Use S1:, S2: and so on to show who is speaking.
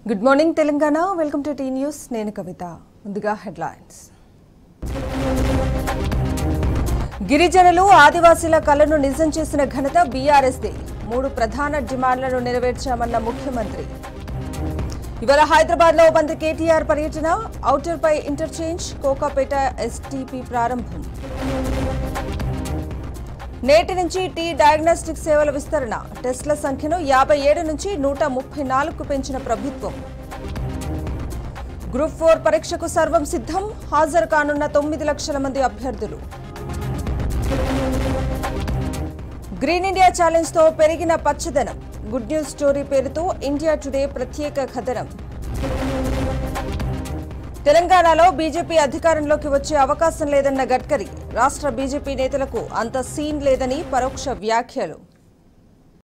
S1: good morning Telangana welcome to T news నేను కవిత ముందుగా headlines గిరిజనులు ఆదివాసీల కలను నిజం చేసిన ఘనత బీఆర్ఎస్దే మూడు ప్రధాన డిమాండ్లను నెరవేర్చామన్న ముఖ్యమంత్రి ఇవాళ హైదరాబాద్ లో మంత్రి కేటీఆర్ పర్యటన ఔటర్ పై ఇంటర్చేంజ్ కోకాపేట ఎస్టీపీ ప్రారంభం నేటి నుంచి టీ డయాగ్నోస్టిక్ సేవల విస్తరణ టెస్టుల సంఖ్యను యాభై ఏడు నుంచి నూట ముప్పై నాలుగుకు పెంచిన ప్రభుత్వం గ్రూప్ ఫోర్ పరీక్షకు సర్వం సిద్ధం హాజరు కానున్న తొమ్మిది లక్షల మంది అభ్యర్థులు గ్రీన్ ఇండియా ఛాలెంజ్ తో పెరిగిన పచ్చదనం గుడ్ న్యూస్ స్టోరీ పేరుతో ఇండియా టుడే ప్రత్యేక కథనం తెలంగాణలో బీజేపీ అధికారంలోకి వచ్చే అవకాశం లేదన్న గడ్కరీ రాష్ట్ర బీజేపీ నేతలకు అంత సీన్ లేదని పరోక్ష వ్యాఖ్యలు